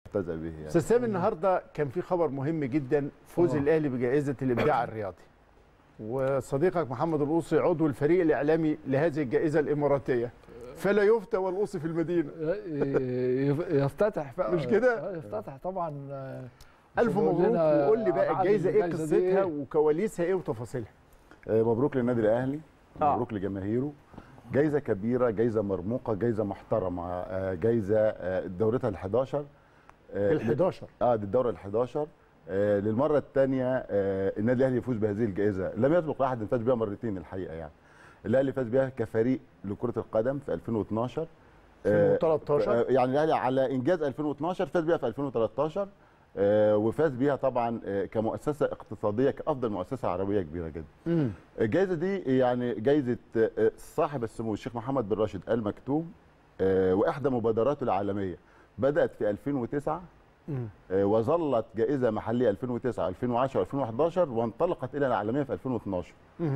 ممتازه به يعني استاذ سامي النهارده كان في خبر مهم جدا فوز طبعا. الاهلي بجائزه الابداع الرياضي وصديقك محمد القوصي عضو الفريق الاعلامي لهذه الجائزه الاماراتيه فلا يفتى والقوصي في المدينه يف- يفتتح بقى مش كده؟ آه، يفتتح طبعا آه، الف عشان يقول مبروك لنا وقول لي بقى أبعاد الجائزه ايه الجايزة دي قصتها إيه؟ وكواليسها ايه وتفاصيلها آه، مبروك للنادي الاهلي آه. مبروك لجماهيره جايزه كبيره جايزه مرموقه جايزه محترمه آه، جايزه آه، دورتها ال11 ال 11 اه دي الدوره ال11 آه للمره الثانيه آه النادي الاهلي يفوز بهذه الجائزه لم يسبق لاحد ان فاز بها مرتين الحقيقه يعني الاهلي فاز بها كفريق لكره القدم في 2012 آه، 2013. آه، يعني الاهلي على انجاز 2012 فاز بها في 2013 آه، وفاز بيها طبعا آه، كمؤسسه اقتصاديه كافضل مؤسسه عربيه كبيره جدا امم الجائزه دي يعني جائزه آه، صاحب السمو الشيخ محمد بن راشد ال مكتوم آه، واحدى مبادراته العالميه بدات في 2009 آه، وظلت جائزه محليه 2009 2010 2011 وانطلقت الى العالميه في 2012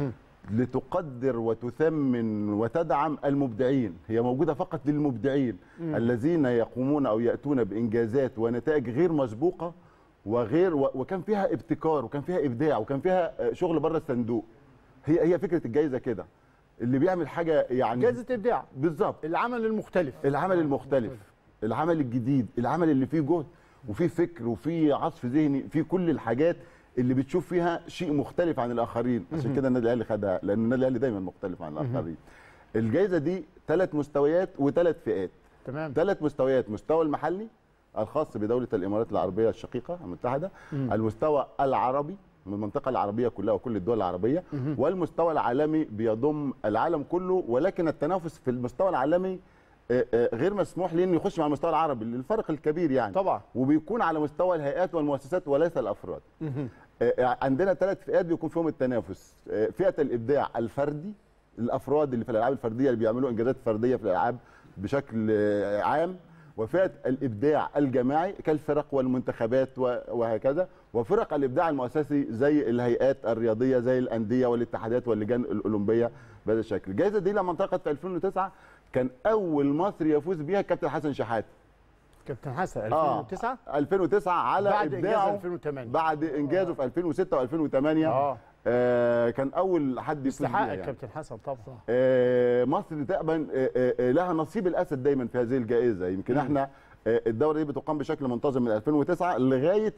لتقدر وتثمن وتدعم المبدعين هي موجوده فقط للمبدعين الذين يقومون او ياتون بانجازات ونتائج غير مسبوقه وغير و- وكان فيها ابتكار وكان فيها ابداع وكان فيها آه، شغل بره الصندوق هي هي فكره الجائزه كده اللي بيعمل حاجه يعني جائزه ابداع بالظبط العمل المختلف العمل المختلف العمل الجديد العمل اللي فيه جهد وفيه فكر وفيه عصف ذهني فيه كل الحاجات اللي بتشوف فيها شيء مختلف عن الاخرين عشان كده النادي الاهلي خدها لان النادي الاهلي دايما مختلف عن الاخرين الجائزه دي ثلاث مستويات وثلاث فئات تمام ثلاث مستويات مستوى المحلي الخاص بدوله الامارات العربيه الشقيقه المتحده المستوى العربي من المنطقه العربيه كلها وكل الدول العربيه والمستوى العالمي بيضم العالم كله ولكن التنافس في المستوى العالمي آه، آه، غير مسموح ليه انه يخش مع المستوى العربي للفرق الكبير يعني طبعا وبيكون على مستوى الهيئات والمؤسسات وليس الافراد آه، عندنا ثلاث فئات بيكون فيهم التنافس آه، فئه الابداع الفردي الافراد اللي في الالعاب الفرديه اللي بيعملوا انجازات فرديه في الالعاب بشكل آه، عام وفئه الابداع الجماعي كالفرق والمنتخبات و- وهكذا وفرق الابداع المؤسسي زي الهيئات الرياضيه زي الانديه والاتحادات واللجان الاولمبيه بهذا الشكل الجائزه دي لما انطلقت في 2009 كان اول مصري يفوز بيها كابتن حسن شحاته كابتن حسن آه. 2009 2009 على بعد إنجاز ابداعه 2008. بعد انجازه في 2006 و2008 آه. آه كان اول حد يفوز استحق بيها يعني. كابتن حسن طبعا آه مصر تقريبا آه آه آه، لها نصيب الاسد دايما في هذه الجائزه يمكن احنا آه الدوره دي بتقام بشكل منتظم من 2009 لغايه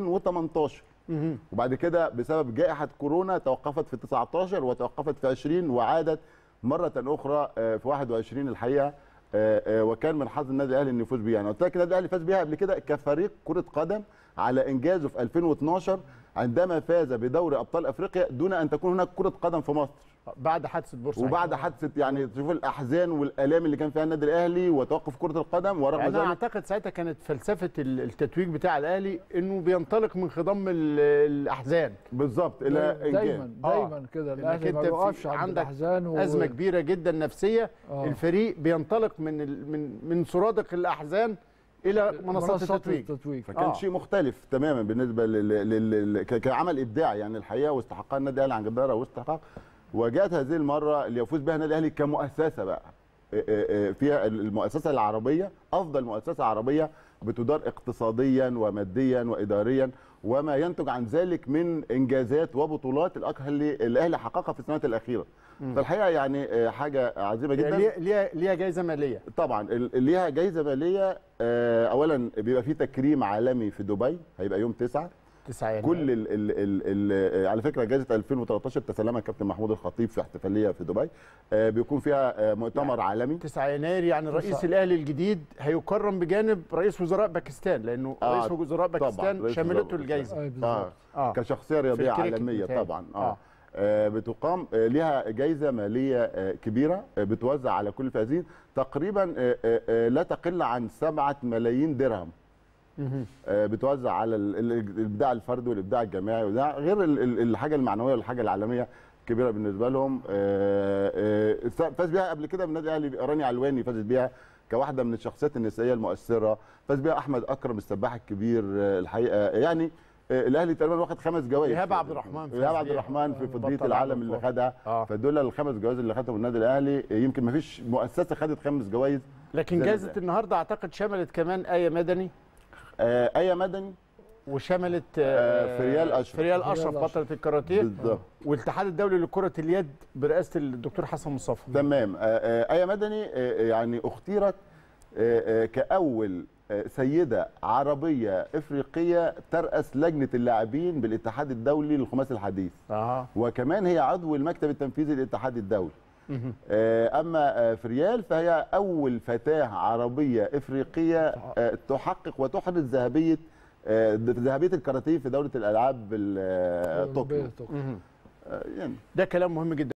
2018 وبعد كده بسبب جائحه كورونا توقفت في 19 وتوقفت في 20 وعادت مره اخرى آه، في 21 الحقيقه آه، آه، وكان من حظ النادي الاهلي انه يفوز بيها انا قلت لك النادي الاهلي فاز بيها قبل كده كفريق كره قدم على انجازه في 2012 عندما فاز بدوري ابطال افريقيا دون ان تكون هناك كره قدم في مصر بعد حادثه بورسعيد وبعد حادثه يعني تشوف الاحزان والالام اللي كان فيها النادي الاهلي وتوقف كره القدم ورغم يعني انا ذلك اعتقد ساعتها كانت فلسفه ال- التتويج بتاع الاهلي انه بينطلق من خضم ال- الاحزان بالظبط الى انجاز دايما آه. دايما كده لأنك الاهلي ما أنت في- بيقفش عند عندك الاحزان و... ازمه كبيره جدا نفسيه آه. الفريق بينطلق من ال- من من سرادق الاحزان الى منصات التتويج التتويج فكان آه. شيء مختلف تماما بالنسبه لل... لل... لل... ك- كعمل ابداعي يعني الحقيقه واستحقها النادي الاهلي عن جداره واستحقاق وجاءت هذه المره اللي يفوز بها النادي الاهلي كمؤسسه بقى إيه إيه إيه فيها المؤسسه العربيه افضل مؤسسه عربيه بتدار اقتصاديا وماديا واداريا وما ينتج عن ذلك من انجازات وبطولات الأك- اللي الاهلي حققها في السنوات الاخيره فالحقيقه يعني آه، حاجه عظيمه جدا يعني ليها ليها ليها جايزه ماليه طبعا ال- ليها جايزه ماليه آه، اولا بيبقى في تكريم عالمي في دبي هيبقى يوم 9 9 يناير كل ال ال ال ال على فكره جائزه 2013 تسلمها الكابتن محمود الخطيب في احتفاليه في دبي آه، بيكون فيها آه، مؤتمر عالمي 9 يناير يعني رئيس الاهلي الجديد هيكرم بجانب رئيس وزراء باكستان لانه آه، رئيس وزراء طبعاً، باكستان رئيس شملته وزراء الجائزه أي بالظبط. اه اه كشخصيه رياضيه الكريكت عالميه بتاعي. طبعا آه. اه آه، بتقام آه، ليها جائزه ماليه آه، كبيره آه، بتوزع على كل الفائزين تقريبا آه، آه، آه، لا تقل عن 7 ملايين درهم آه، بتوزع على ال- ال- الابداع الفردي والابداع الجماعي وده غير ال- ال- الحاجه المعنويه والحاجه العالميه كبيره بالنسبه لهم آه، آه، فاز بيها قبل كده من النادي الاهلي راني علواني فازت بيها كواحده من الشخصيات النسائيه المؤثره فاز بيها احمد اكرم السباح الكبير آه، الحقيقه يعني آه، الاهلي تقريبا واخد خمس جوائز إيهاب عبد الرحمن فاز ايهاب عبد بيها. الرحمن في فضيه بطل العالم عالم اللي كورة. خدها آه. فدول الخمس جوائز اللي خدهم النادي الاهلي آه، يمكن ما فيش مؤسسه خدت خمس جوائز لكن زي جائزه الأهلي. النهارده اعتقد شملت كمان ايه مدني آه، ايه مدني وشملت آه، فريال أشرف. فريال فريال اشرف أشرف. بطله الكاراتيه بالظبط والاتحاد الدولي لكره اليد برئاسه الدكتور حسن مصطفى تمام آه، آه، ايه مدني آه، يعني اختيرت آه، آه، كاول آه، سيده عربيه افريقيه تراس لجنه اللاعبين بالاتحاد الدولي للخماسي الحديث اه وكمان هي عضو المكتب التنفيذي للاتحاد الدولي آه، اما آه، فريال فهي اول فتاه عربيه افريقيه آه، تحقق وتحرز ذهبيه آه، ذهبيه الكاراتيه في دوله الالعاب ال- آه، طوكيو طوكيو آه، يعني ده كلام مهم جدا